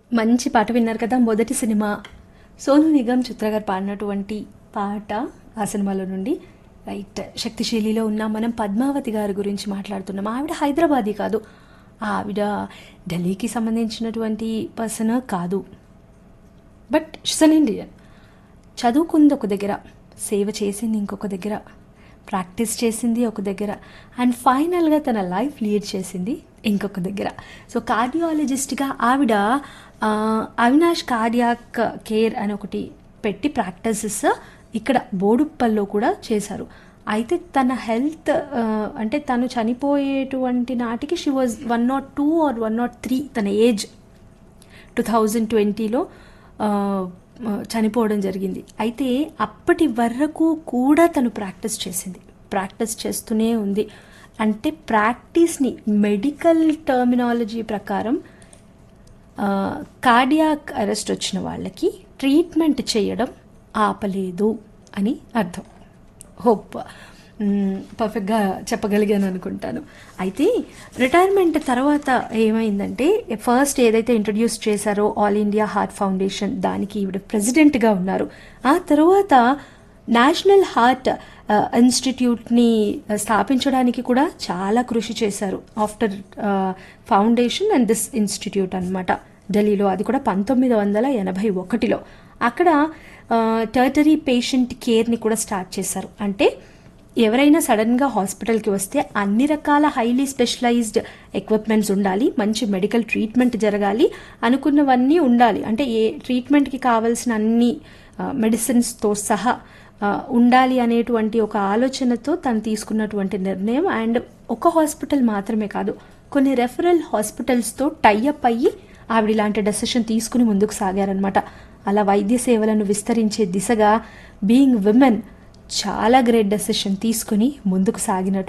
మంచి పాట విన్నారు కదా మొదటి సినిమా సోను నిగమ్ చిత్ర గారు పాడినటువంటి పాట ఆ సినిమాలో నుండి రైట్ శక్తిశైలిలో ఉన్న మనం పద్మావతి గారి గురించి మాట్లాడుతున్నాం ఆవిడ హైదరాబాదీ కాదు ఆవిడ ఢిల్లీకి సంబంధించినటువంటి పర్సన్ కాదు బట్ షిసన్ ఇండియన్ చదువుకుంది ఒక దగ్గర సేవ చేసింది ఇంకొక దగ్గర ప్రాక్టీస్ చేసింది ఒక దగ్గర అండ్ ఫైనల్గా తన లైఫ్ లీడ్ చేసింది ఇంకొక దగ్గర సో కార్డియాలజిస్ట్గా ఆవిడ ఆ, అవినాష్ కార్డియాక్ కేర్ అని ఒకటి పెట్టి ప్రాక్టీసెస్ ఇక్కడ బోడుప్పల్లో కూడా చేశారు అయితే తన హెల్త్ అంటే తను చనిపోయేటువంటి నాటికి she was one not two or one not three తన ఏజ్ టూ థౌజండ్ ట్వంటీలో చనిపోవడం జరిగింది అయితే అప్పటి వరకు కూడా తను ప్రాక్టీస్ చేసింది ప్రాక్టీస్ చేస్తూనే ఉంది అంటే ప్రాక్టీస్ని మెడికల్ టర్మినాలజీ ప్రకారం కార్డియాక్ అరెస్ట్ వచ్చిన వాళ్ళకి ట్రీట్మెంట్ చేయడం ఆపలేదు అని అర్థం హోప్ పర్ఫెక్ట్గా చెప్పగలిగాను అనుకుంటాను అయితే రిటైర్మెంట్ తర్వాత ఏమైందంటే ఫస్ట్ ఏదైతే ఇంట్రడ్యూస్ చేశారో ఆల్ ఇండియా హార్ట్ ఫౌండేషన్ దానికి ఈవిడ ప్రెసిడెంట్గా ఉన్నారు ఆ తర్వాత నేషనల్ హార్ట్ ఇన్స్టిట్యూట్ని స్థాపించడానికి కూడా చాలా కృషి చేశారు after foundation and this institute అనమాట ఢిల్లీలో అది కూడా పంతొమ్మిది వందల ఎనభై ఒకటిలో అక్కడ టర్టరీ పేషెంట్ కేర్ని కూడా స్టార్ట్ చేశారు అంటే ఎవరైనా సడన్గా హాస్పిటల్కి వస్తే అన్ని రకాల హైలీ స్పెషలైజ్డ్ ఎక్విప్మెంట్స్ ఉండాలి మంచి మెడికల్ ట్రీట్మెంట్ జరగాలి అనుకున్నవన్నీ ఉండాలి అంటే ఏ ట్రీట్మెంట్కి కావాల్సిన అన్ని మెడిసిన్స్తో సహా ఆ, ఉండాలి అనేటువంటి ఒక ఆలోచనతో తను తీసుకున్నటువంటి నిర్ణయం అండ్ ఒక హాస్పిటల్ మాత్రమే కాదు కొన్ని రెఫరల్ హాస్పిటల్స్తో టైఅప్ అయ్యి ఆవిడ ఇలాంటి డెసిషన్ తీసుకుని ముందుకు సాగారనమాట అలా వైద్య సేవలను విస్తరించే దిశగా బీయింగ్ విమెన్ చాలా గ్రేట్ డెసిషన్ తీసుకుని ముందుకు సాగినట్టు